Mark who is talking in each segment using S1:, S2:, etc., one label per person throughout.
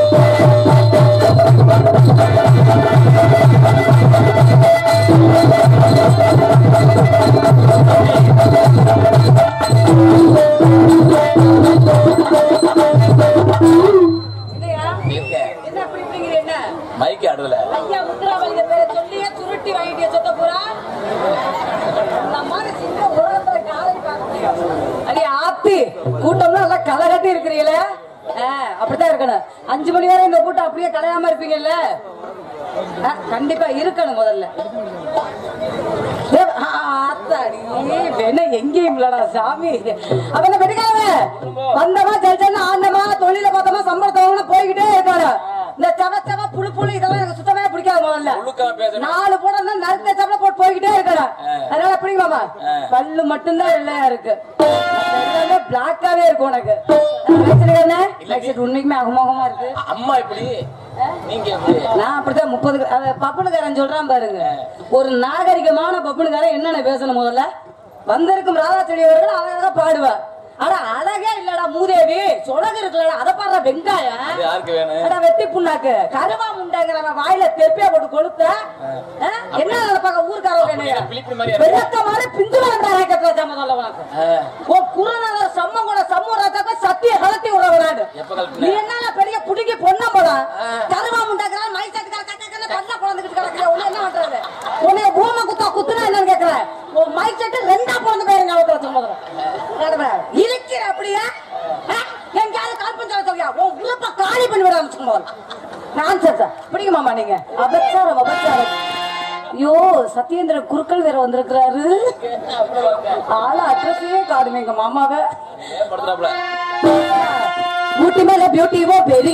S1: இல்லையா?
S2: இருக்க.
S1: என்ன அப்படி இப்படிங்கிற என்ன?
S2: மைக்கு ஆடுதுல
S1: ஐயா முத்துராமலிங்க பேரை சொல்லியே சுருட்டி வாங்கிட்டிய சொத்த பூரா? இந்த மாதிரி சின்ன உலகத்துல காலையும் பார்க்க முடியாது. அடி ஆத்தி, கூட்டம்லாம் நல்லா களை கட்டி இருக்கிறீங்களே ஆ, அப்படித்தான் இருக்கணும் அஞ்சு மணி வரை இந்த கூட்டம் அப்படியே கலையாம இருப்பீங்கல்ல ஆ, கண்டிப்பா இருக்கணும் முதல்ல ஏ, ஆ, ஆத்தாடி, வெண்ண எங்கேயும் இல்லடா சாமி அவன வெட்டிக்காத வந்தமா ஜல் ஜல் ஆண்டமா தொழில பார்த்தோமா சம்பளத்தை வாங்கினா போய்கிட்டே இருக்காரு இந்த செவ செவ புழு புழு இதெல்லாம் எனக்கு சுத்தமே பிடிக்காது முதல்ல
S2: உழுக்காம பேசணும்.
S1: நாலு போட நறுத்த செவல போட்டு போய்கிட்டே இருக்காரு அதனால பிடிக்கலாமா பல்லு மட்டும்தான் வெள்ளையா இருக்கு எல்லாமே பிளாக்காவே இருக்கு உனக்கு வச்சிருக்கேன் உண்மைக்குமே அகமோகமா இருக்கு
S2: அம்மா இப்படி நீங்க எப்படி
S1: நான் அப்படித்தான் முப்பது பப்புனுக்காரன் சொல்றான் பாருங்க ஒரு நாகரிகமான பப்புனுக்காரன் என்னென்ன பேசணும் முதல்ல வந்திருக்கும் ராதாச்செடி அவர்கள் அழகாக பாடுவார் ஆனா அழகே இல்லடா மூதேவி சொலகு இருக்குல்லடா அதை பாடுற வெங்காயம்
S2: இது யாருக்கு வேணும்
S1: அட வெட்டி புண்ணாக்கு கருவா முண்டைங்கிறவன் வாயில தெப்பியா போட்டு கொளுத்த ஆ? என்ன நினைப்பாங்க ஊருக்காரவங்க என்னைய
S2: பிலிப்பு மாதிரியா இருக்கு?
S1: வெள்ளத்த மாதிரி பிஞ்சு வந்தா ரேக்கத்துல ஜாம சொல்ல உனக்கு
S2: ஆ,
S1: உன் குருநாத சம்ம கூட சம்ம ராஜாக்க சத்திய கலத்தி விடுறவனாடு
S2: எப்ப கழட்டின?
S1: நீ என்ன பெரிய புடிங்கி பொண்ண போல கருவா முண்டாக்குறான் மை சட்டுக்கார கட்டக்கல பல்ல குழந்துக்கிட்டு கிடக்குற உன்னை என்ன பண்றது உன்னை பூம குத்தா குத்துனா என்னன்னு கேக்குறேன் உன் மை சட்டு ரெண்டா பிறந்து போயிருங்க அவத்துல சும்மா இருக்கிற அப்படியா ஆ? எங்கேயாவது கால்பஞ்சா சொல்லியா உன் உறுப்ப காலி பண்ணி விட ஆரம்பிச்சுக்கும் போது நான் சார் பிடிக்குமாமா நீங்க அபச்சாரம் அபச்சாரம் ஐயோ சத்யேந்திர குருக்கள் வேற வந்திருக்கிறாரு ஆள அட்ரஸையே காணுமே எங்க மாமாவை
S2: ஏன் படுத்துறாப்புல
S1: ஊட்டி மேல பியூட்டிவோ பெரிய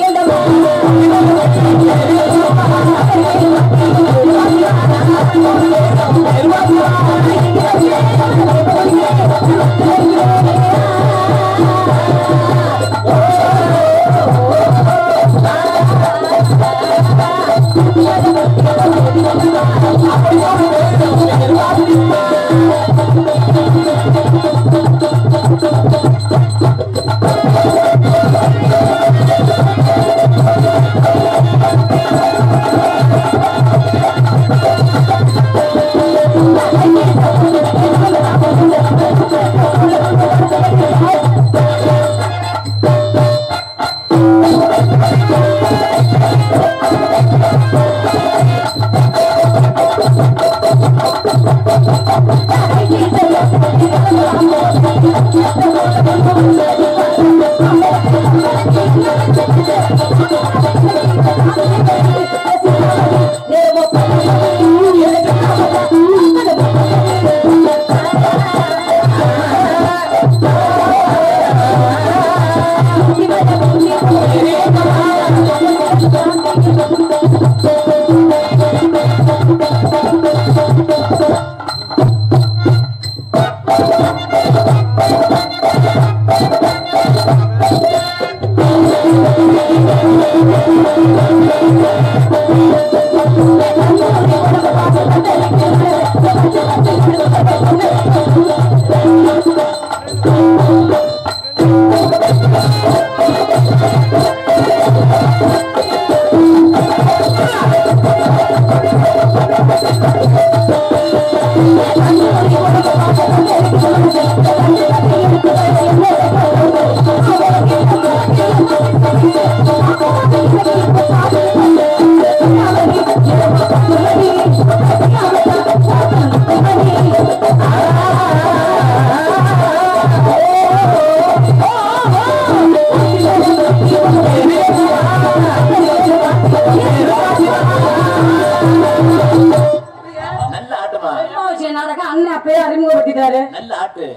S2: நல்ல ஆட்டுமா
S1: விஷயம் நாடகம் அண்ணன் அப்பயே அறிமுகப்படுத்திட்டாரு
S2: நல்ல ஆட்டு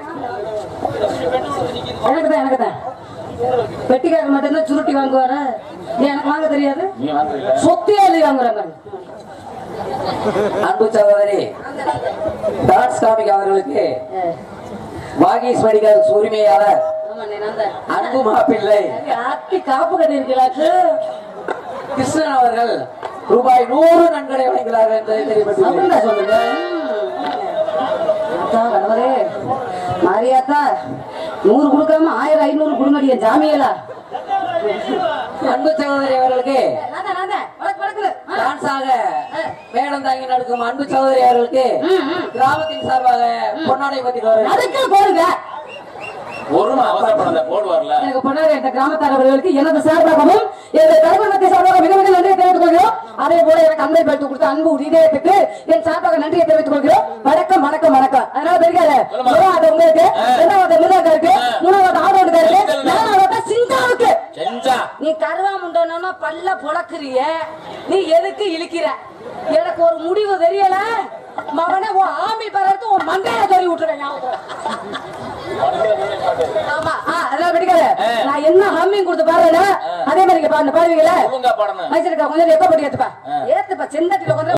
S1: எனக்கு தான் எனக்கு தான் பெட்டிக்காரர் மட்டும்தான் சுருட்டி வாங்குவாரா ஏன் எனக்கு வாங்க தெரியாது
S2: நீ வாங்குறீங்களா
S1: சொத்தே எழுதி வாங்குற மாதிரி
S3: அன்பு சகோதரி டான்ஸ் காமிக் அவர்களுக்கு வாகீஸ் மெடிக்கல் உரிமையாளர்
S1: ஆமா நீ நந்தன்
S3: அன்பு மாப்பிள்ளை
S1: ஆத்தி காப்பு கட்டி இருக்கலாக்கு
S3: கிருஷ்ணன் அவர்கள் ரூபாய் நூறு நன்கொடை வழங்குகிறார்கள் என்பதை தெரியப்பட்டுள்ளது
S1: அப்படின்னா சொல்லுங்க அத்தா கணவரே மாரியாத்தா நூறு கொடுக்காம ஆயிரம் ஐநூறு கொடுங்கடிய ஜாமியலா
S3: அன்பு சகோதரி அவர்களுக்கு
S1: நான் தான், நான் தான். வழக்கு, வழக்குது. ஆ.
S3: டான்ஸாக மேடம் தாங்கி நடக்கும் அன்பு சகோதரி அவர்களுக்கு கிராமத்தின் சார்பாக பொன்னாடை பத்தி
S1: அதுக்கு போடுங்க
S2: ஒருமை அவசரப்படாத போடுவார்ல
S1: எனக்கு பொன்னாடி இந்த கிராமத்தாரவர்களுக்கு எனது சார்பாகவும் எனது தலைவனத்தை சார்பாக மிக மிக நன்றியை தெரிவித்துக் கொள்கிறோம் அதே போல எனக்கு அன்பை படுத்து கொடுத்த அன்பு இதயத்துக்கு என் சார்பாக நன்றியை தெரிவித்துக் கொள்கிறோம் வணக்கம் வணக்கம் வணக்கம் அதனால தெரியாது முதலாவது உங்களுக்கு இரண்டாவது மிருதங்க இருக்கு மூணாவது ஆடோடுங்க இருக்கு நாலாவது சிங்காவுக்கு
S2: செஞ்சா
S1: நீ கருவா முண்டோன்னா பல்ல பொழக்குறிய நீ எதுக்கு இழுக்கிற எனக்கு ஒரு முடிவு தெரியல மகனே உன் ஆமி பறந்து உன் மண்டையில சொல்லி விட்டுறேன் ஞாபகம் ஆமா ஆ, அதெல்லாம் பிடிக்காத நான் என்ன ஹம்மிங் கொடுத்து பாருல அதே மாதிரி இங்க பாருங்க பாருவீங்களா
S2: ஒழுங்கா பாடணும்
S1: மைசூருக்கா கொஞ்சம் எக்க போட்டு ஏத்துப்பா ஏத்துப்பா செந்தட்டில கொஞ்சம்